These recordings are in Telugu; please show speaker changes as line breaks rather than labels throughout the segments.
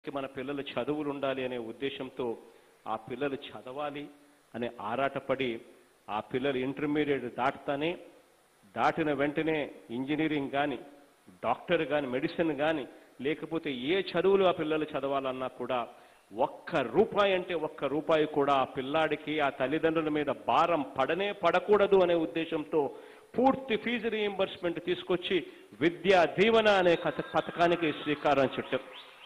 మన పిల్లలు చదువులు ఉండాలి అనే ఉద్దేశంతో ఆ పిల్లలు చదవాలి అనే ఆరాటపడి ఆ పిల్లలు ఇంటర్మీడియట్ దాటుతానే దాటిన వెంటనే ఇంజనీరింగ్ కానీ డాక్టర్ కానీ మెడిసిన్ కానీ లేకపోతే ఏ చదువులు ఆ పిల్లలు చదవాలన్నా కూడా ఒక్క రూపాయి అంటే ఒక్క రూపాయి కూడా ఆ పిల్లాడికి ఆ తల్లిదండ్రుల మీద భారం పడనే పడకూడదు అనే ఉద్దేశంతో పూర్తి ఫీజు రీయింబర్స్మెంట్ తీసుకొచ్చి విద్యా దీవెన అనే కథ- పథకానికి శ్రీకారం చుట్టాం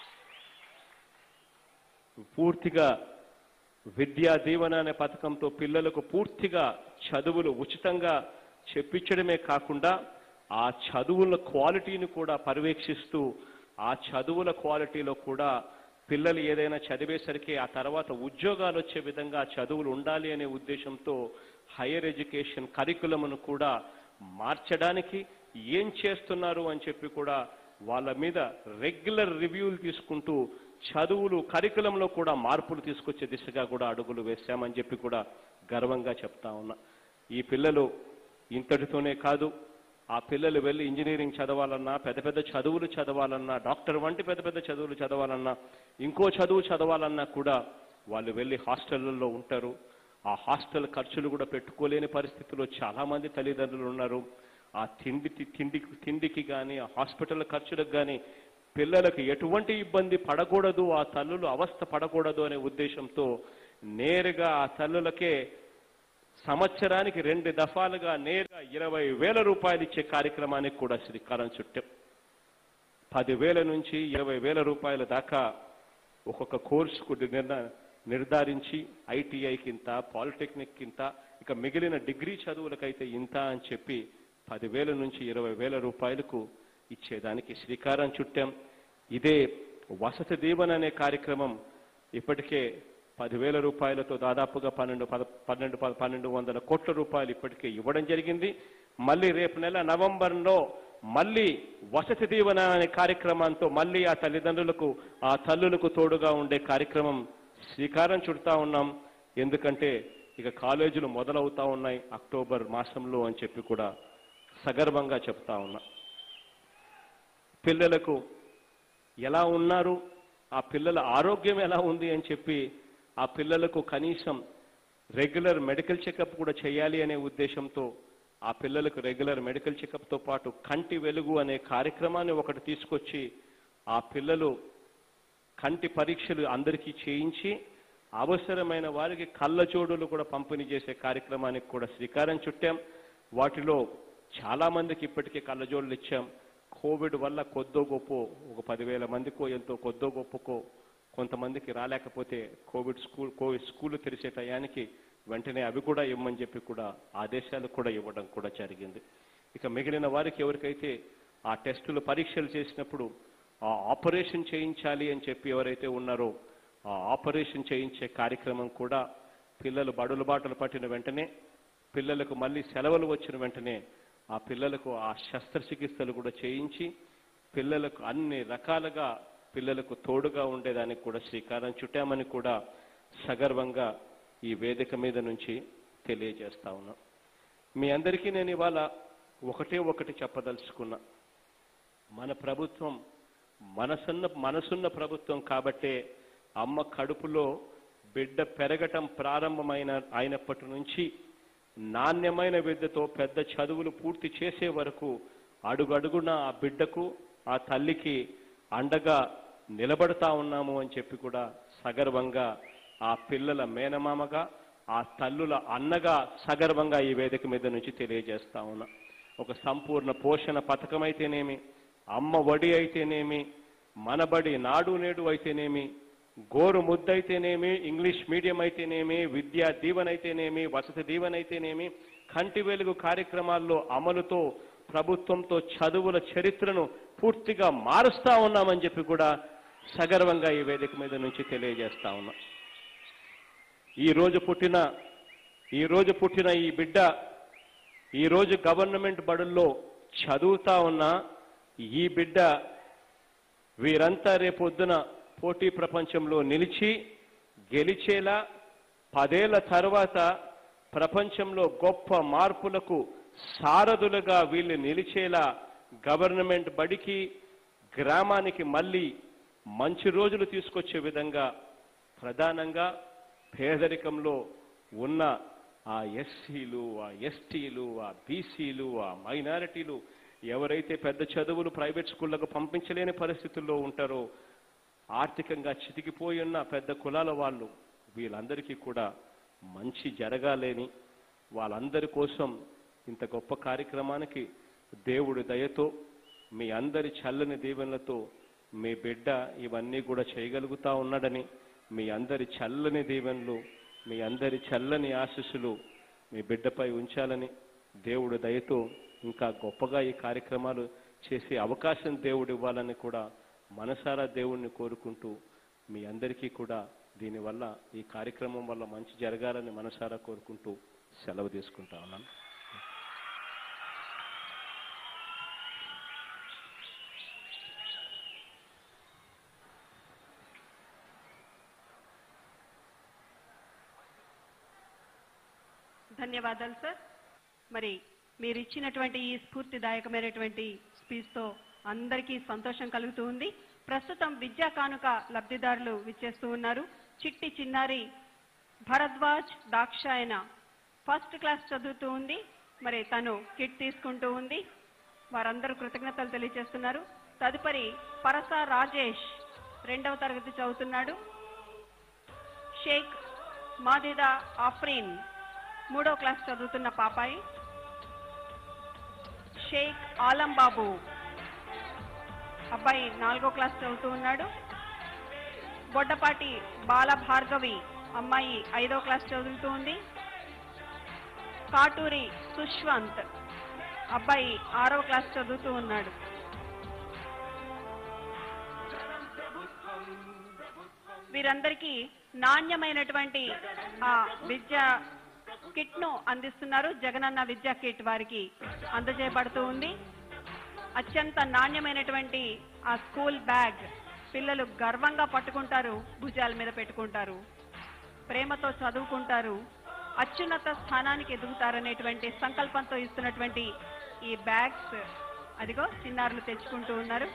పూర్తిగా విద్యా దీవెన అనే పథకంతో పిల్లలకు పూర్తిగా చదువులు ఉచితంగా చెప్పించడమే కాకుండా ఆ చదువుల క్వాలిటీని కూడా పర్యవేక్షిస్తూ ఆ చదువుల క్వాలిటీలో కూడా పిల్లలు ఏదైనా చదివేసరికి ఆ తర్వాత ఉద్యోగాలు వచ్చే విధంగా చదువులు ఉండాలి అనే ఉద్దేశంతో హైయర్ ఎడ్యుకేషన్ కరికులమును కూడా మార్చడానికి ఏం చేస్తున్నారు అని చెప్పి కూడా వాళ్ళ మీద రెగ్యులర్ రివ్యూలు తీసుకుంటూ చదువులు కరికులంలో కూడా మార్పులు తీసుకొచ్చే దిశగా కూడా అడుగులు వేశామని చెప్పి కూడా గర్వంగా చెప్తా ఉన్నా ఈ పిల్లలు ఇంతటితోనే కాదు ఆ పిల్లలు వెళ్ళి ఇంజనీరింగ్ చదవాలన్నా పెద్ద పెద్ద చదువులు చదవాలన్నా డాక్టర్ వంటి పెద్ద పెద్ద చదువులు చదవాలన్నా ఇంకో చదువు చదవాలన్నా కూడా వాళ్ళు వెళ్ళి హాస్టళ్లలో ఉంటారు ఆ హాస్టల్ ఖర్చులు కూడా పెట్టుకోలేని పరిస్థితిలో చాలా మంది తల్లిదండ్రులు ఉన్నారు ఆ తిండి తిండికి తిండికి కానీ ఆ హాస్పిటల్ ఖర్చులకు కానీ పిల్లలకు ఎటువంటి ఇబ్బంది పడకూడదు ఆ తల్లులు అవస్థ పడకూడదు అనే ఉద్దేశంతో నేరుగా ఆ తల్లులకే సంవత్సరానికి రెండు దఫాలుగా నేరుగా ఇరవై వేల రూపాయలు ఇచ్చే కార్యక్రమానికి కూడా శ్రీకారం చుట్టాం పదివేల నుంచి ఇరవై వేల రూపాయల దాకా ఒక్కొక్క కోర్సుకు నిర్ణ నిర్ధారించి ఐటీఐకి ఇంత పాలిటెక్నిక్ ఇంత ఇక మిగిలిన డిగ్రీ చదువులకైతే ఇంత అని చెప్పి పదివేల నుంచి ఇరవై వేల రూపాయలకు ఇచ్చేదానికి శ్రీకారం చుట్టాం ఇదే వసతి దీవెన అనే కార్యక్రమం ఇప్పటికే పదివేల రూపాయలతో దాదాపుగా పన్నెండు పద పన్నెండు ప- పన్నెండు వందల కోట్ల రూపాయలు ఇప్పటికే ఇవ్వడం జరిగింది మళ్ళీ రేపు నెల నవంబర్లో మళ్ళీ వసతి దీవెన అనే కార్యక్రమంతో మళ్ళీ ఆ తల్లిదండ్రులకు ఆ తల్లులకు తోడుగా ఉండే కార్యక్రమం శ్రీకారం చుడతా ఉన్నాం ఎందుకంటే ఇక కాలేజీలు మొదలవుతా ఉన్నాయి అక్టోబర్ మాసంలో అని చెప్పి కూడా సగర్వంగా చెప్తా ఉన్నా పిల్లలకు ఎలా ఉన్నారు ఆ పిల్లల ఆరోగ్యం ఎలా ఉంది అని చెప్పి ఆ పిల్లలకు కనీసం రెగ్యులర్ మెడికల్ చెకప్ కూడా చేయాలి అనే ఉద్దేశంతో ఆ పిల్లలకు రెగ్యులర్ మెడికల్ చెకప్తో పాటు కంటి వెలుగు అనే కార్యక్రమాన్ని ఒకటి తీసుకొచ్చి ఆ పిల్లలు కంటి పరీక్షలు అందరికీ చేయించి అవసరమైన వారికి కళ్ళజోడులు కూడా పంపిణీ చేసే కార్యక్రమానికి కూడా శ్రీకారం చుట్టాం వాటిలో చాలా మందికి ఇప్పటికే కళ్ళజోడులు ఇచ్చాం కోవిడ్ వల్ల కొద్దో గొప్ప ఒక పదివేల మందికో ఎంతో కొద్దో గొప్పకో కొంతమందికి రాలేకపోతే కోవిడ్ స్కూల్ కోవిడ్ స్కూల్ తెరిచే టయానికి వెంటనే అవి కూడా ఇవ్వమని చెప్పి కూడా ఆదేశాలు కూడా ఇవ్వడం కూడా జరిగింది ఇక మిగిలిన వారికి ఎవరికైతే ఆ టెస్టులు పరీక్షలు చేసినప్పుడు ఆ ఆపరేషన్ చేయించాలి అని చెప్పి ఎవరైతే ఉన్నారో ఆ ఆపరేషన్ చేయించే కార్యక్రమం కూడా పిల్లలు బడులు బాటలు పట్టిన వెంటనే పిల్లలకు మళ్ళీ సెలవులు వచ్చిన వెంటనే ఆ పిల్లలకు ఆ శస్త్రచికిత్సలు కూడా చేయించి పిల్లలకు అన్ని రకాలుగా పిల్లలకు తోడుగా ఉండేదానికి కూడా శ్రీకారం చుట్టామని కూడా సగర్వంగా ఈ వేదిక మీద నుంచి తెలియజేస్తా ఉన్నా మీ అందరికీ నేను ఇవాళ ఒకటే ఒకటి చెప్పదలుచుకున్నా మన ప్రభుత్వం మనసున్న మనసున్న ప్రభుత్వం కాబట్టే అమ్మ కడుపులో బిడ్డ పెరగటం ప్రారంభమైన అయినప్పటి నుంచి నాణ్యమైన విద్యతో పెద్ద చదువులు పూర్తి చేసే వరకు అడుగడుగున ఆ బిడ్డకు ఆ తల్లికి అండగా నిలబడతా ఉన్నాము అని చెప్పి కూడా సగర్వంగా ఆ పిల్లల మేనమామగా ఆ తల్లుల అన్నగా సగర్వంగా ఈ వేదిక మీద నుంచి తెలియజేస్తా ఉన్నా ఒక సంపూర్ణ పోషణ పథకం అయితేనేమి అమ్మ వడి అయితేనేమి మనబడి నాడు నేడు అయితేనేమి గోరు ముద్దైతేనేమి ఇంగ్లీష్ మీడియం అయితేనేమి విద్యా దీవెన అయితేనేమి వసతి దీవెన అయితేనేమి కంటి వెలుగు కార్యక్రమాల్లో అమలుతో ప్రభుత్వంతో చదువుల చరిత్రను పూర్తిగా మారుస్తా ఉన్నామని చెప్పి కూడా సగర్వంగా ఈ వేదిక మీద నుంచి తెలియజేస్తా ఉన్నా ఈ రోజు పుట్టిన ఈ రోజు పుట్టిన ఈ బిడ్డ ఈ రోజు గవర్నమెంట్ బడుల్లో చదువుతా ఉన్న ఈ బిడ్డ వీరంతా రేపొద్దున పోటీ ప్రపంచంలో నిలిచి గెలిచేలా పదేళ్ల తర్వాత ప్రపంచంలో గొప్ప మార్పులకు సారథులుగా వీళ్ళు నిలిచేలా గవర్నమెంట్ బడికి గ్రామానికి మళ్ళీ మంచి రోజులు తీసుకొచ్చే విధంగా ప్రధానంగా పేదరికంలో ఉన్న ఆ ఎస్సీలు ఆ ఎస్టీలు ఆ బీసీలు ఆ మైనారిటీలు ఎవరైతే పెద్ద చదువులు ప్రైవేట్ స్కూళ్లకు పంపించలేని పరిస్థితుల్లో ఉంటారో ఆర్థికంగా చితికిపోయి ఉన్న పెద్ద కులాల వాళ్ళు వీళ్ళందరికీ కూడా మంచి జరగాలని వాళ్ళందరి కోసం ఇంత గొప్ప కార్యక్రమానికి దేవుడి దయతో మీ అందరి చల్లని దీవెనలతో మీ బిడ్డ ఇవన్నీ కూడా చేయగలుగుతా ఉన్నాడని మీ అందరి చల్లని దీవెనలు మీ అందరి చల్లని ఆశీస్సులు మీ బిడ్డపై ఉంచాలని దేవుడి దయతో ఇంకా గొప్పగా ఈ కార్యక్రమాలు చేసే అవకాశం దేవుడు ఇవ్వాలని కూడా మనసారా దేవుణ్ణి కోరుకుంటూ మీ అందరికీ కూడా దీనివల్ల ఈ కార్యక్రమం వల్ల మంచి జరగాలని మనసారా కోరుకుంటూ సెలవు తీసుకుంటా ఉన్నాను
ధన్యవాదాలు సార్ మరి మీరు ఇచ్చినటువంటి ఈ స్ఫూర్తిదాయకమైనటువంటి స్పీచ్తో అందరికీ సంతోషం కలుగుతూ ఉంది ప్రస్తుతం విద్యా కానుక లబ్ధిదారులు విచ్చేస్తూ ఉన్నారు చిట్టి చిన్నారి భరద్వాజ్ దాక్షాయన ఫస్ట్ క్లాస్ చదువుతూ ఉంది మరి తను కిట్ తీసుకుంటూ ఉంది వారందరూ కృతజ్ఞతలు తెలియజేస్తున్నారు తదుపరి పరస రాజేష్ రెండవ తరగతి చదువుతున్నాడు షేక్ మాదిదా ఆఫ్రీన్ మూడో క్లాస్ చదువుతున్న పాపాయి షేక్ ఆలం బాబు అబ్బాయి నాలుగో క్లాస్ చదువుతూ ఉన్నాడు బొడ్డపాటి బాల భార్గవి అమ్మాయి ఐదో క్లాస్ చదువుతూ ఉంది కాటూరి సుష్వంత్ అబ్బాయి ఆరో క్లాస్ చదువుతూ ఉన్నాడు వీరందరికీ నాణ్యమైనటువంటి ఆ విద్య కిట్ ను అందిస్తున్నారు జగనన్న విద్యా కిట్ వారికి అందజేయబడుతూ ఉంది అత్యంత నాణ్యమైనటువంటి ఆ స్కూల్ బ్యాగ్ పిల్లలు గర్వంగా పట్టుకుంటారు భుజాల మీద పెట్టుకుంటారు ప్రేమతో చదువుకుంటారు అత్యున్నత స్థానానికి ఎదుగుతారనేటువంటి సంకల్పంతో ఇస్తున్నటువంటి ఈ బ్యాగ్స్ అదిగో చిన్నారులు తెచ్చుకుంటూ ఉన్నారు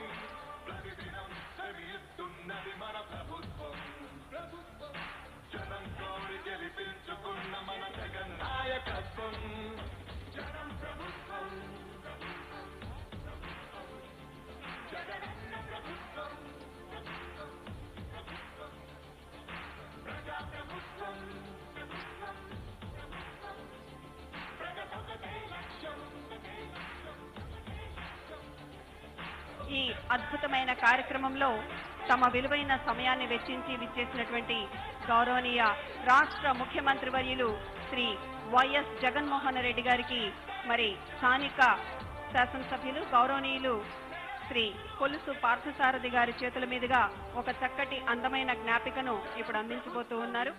ఈ అద్భుతమైన కార్యక్రమంలో తమ విలువైన సమయాన్ని వెచ్చించి విచ్చేసినటువంటి గౌరవనీయ రాష్ట్ర ముఖ్యమంత్రి వర్యులు శ్రీ వైఎస్ జగన్మోహన్ రెడ్డి గారికి మరి స్థానిక శాసనసభ్యులు గౌరవనీయులు శ్రీ కొలుసు పార్థసారథి గారి చేతుల మీదుగా ఒక చక్కటి అందమైన జ్ఞాపికను ఇప్పుడు అందించబోతూ ఉన్నారు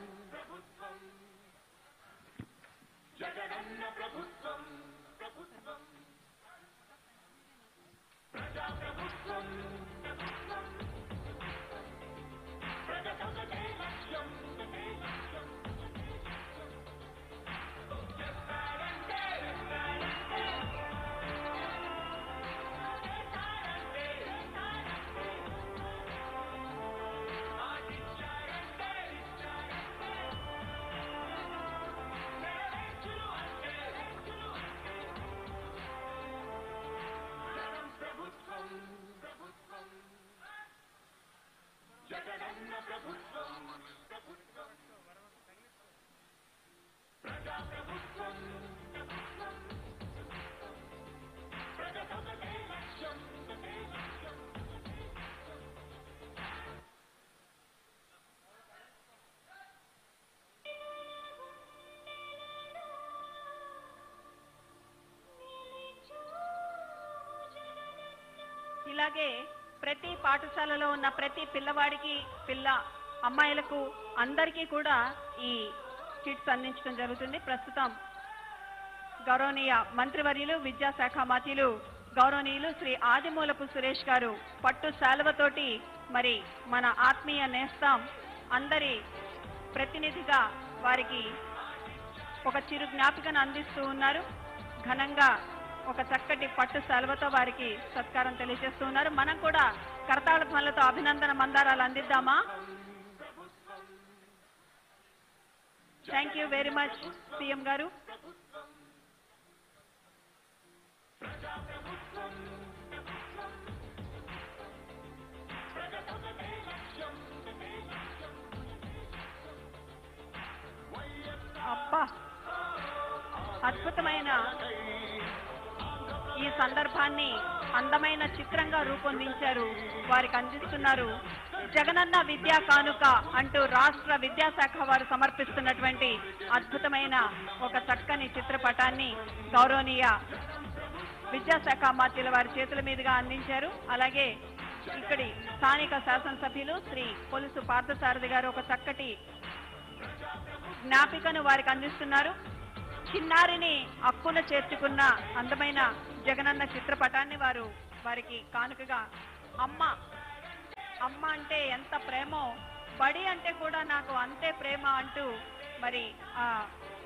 ఇలాగే ప్రతి పాఠశాలలో ఉన్న ప్రతి పిల్లవాడికి పిల్ల అమ్మాయిలకు అందరికీ కూడా ఈ కిట్స్ అందించడం జరుగుతుంది ప్రస్తుతం గౌరవనీయ మంత్రివర్యులు విద్యాశాఖ మంత్రులు గౌరవనీయులు శ్రీ ఆదిమూలపు సురేష్ గారు పట్టు శాలువతోటి మరి మన ఆత్మీయ నేస్తాం అందరి ప్రతినిధిగా వారికి ఒక చిరు జ్ఞాపికను అందిస్తూ ఉన్నారు ఘనంగా ఒక చక్కటి పట్టు సెలవుతో వారికి సత్కారం తెలియజేస్తూ ఉన్నారు మనం కూడా కరతాళ ధ్వనులతో అభినందన మందారాలు అందిద్దామా thank you very much CM గారు అబ్బా అద్భుతమైన ఈ సందర్భాన్ని అందమైన చిత్రంగా రూపొందించారు వారికి అందిస్తున్నారు జగనన్న విద్యా కానుక అంటూ రాష్ట్ర విద్యాశాఖ వారు సమర్పిస్తున్నటువంటి అద్భుతమైన ఒక చక్కని చిత్రపటాన్ని గౌరవనీయ విద్యాశాఖ మంత్రుల వారి చేతుల మీదుగా అందించారు అలాగే ఇక్కడి స్థానిక శాసనసభ్యులు శ్రీ పొలుసు పార్థసారథి గారు ఒక చక్కటి జ్ఞాపికను వారికి అందిస్తున్నారు చిన్నారిని అక్కున చేర్చుకున్న అందమైన జగనన్న చిత్రపటాన్ని వారు వారికి కానుకగా అమ్మ అమ్మ అంటే ఎంత ప్రేమో బడి అంటే కూడా నాకు అంతే ప్రేమ అంటూ మరి ఆ